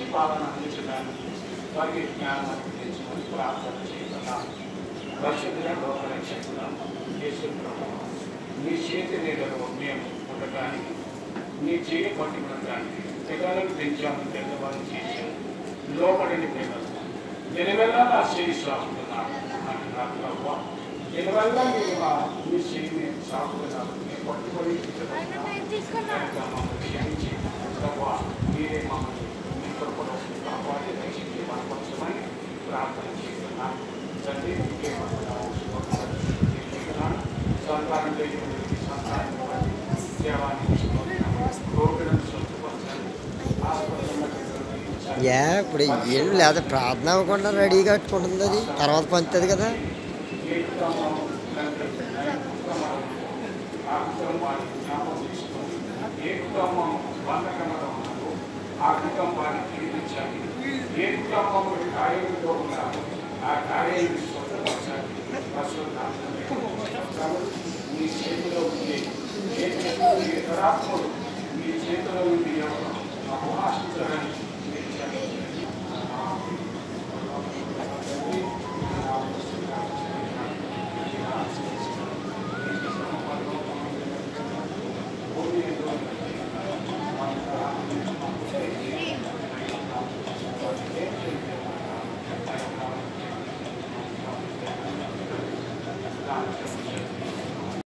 పాలన అందించడానికి వారికి జ్ఞానం తెచ్చుకొని ప్రార్థన చేయకుండా పరిశుద్ధుల లోకరక్షకుల యేసు ప్రభువా, నీ చేతి నీడలో మేము ఉండటానికి నీ చేయి పట్టి ఉండటానికి తెగలను పెంచాము పెద్దవాళ్ళు చేశాము లోపడిని పిల్లలు దీనివల్ల నా చేయి సాగుతున్నాను అంటున్నారు ప్రభావ దీనివల్ల మీరు మా మీ చేయి సాగుతున్నారు మేము పట్టుకొని క్షమించి ప్రభావ మీరే మమ్మల్ని మీ కృపలో కాపాడి రక్షించి బలపరచమని ప్రార్థన చేస్తున్నాను తండ్రి మీకే వందనాలు, స్తోత్రాలు చెల్లిస్తున్నాను. సంతానం లేని వారికి సంతానం ఇవ్వండి. సేవాన్ని తీసుకుంటున్నాము. రోగులను స్వస్థపరచండి. ఆసుపత్రుల్లో పిల్లల్ని ఉంచండి. యా ఇప్పుడు ఏళ్ళు లేదా ప్రార్థన అవ్వకుండా రెడీ కట్టుకుంటుంది అది తర్వాత పంచుతుంది కదా ఏ కుటుంబం తండ్రి, ఏ కుటుంబం ఆ కుటుంబాన్ని జ్ఞాపకం చేసుకొని, ఏ కుటుంబం బంధకములో ఉన్నదో ఆ కుటుంబాన్ని జీవించాలి ఏ కుటుంబం కార్యంలో ఉన్నారో ఆ కార్యాన్ని స్వతంత్రించాలి మీ చేతిలో ఉంది ఏ చేతిలో ఏ తరాత్మలు మీ చేతిలో ఉంది ఎవరు అపహాసించాలని మీరు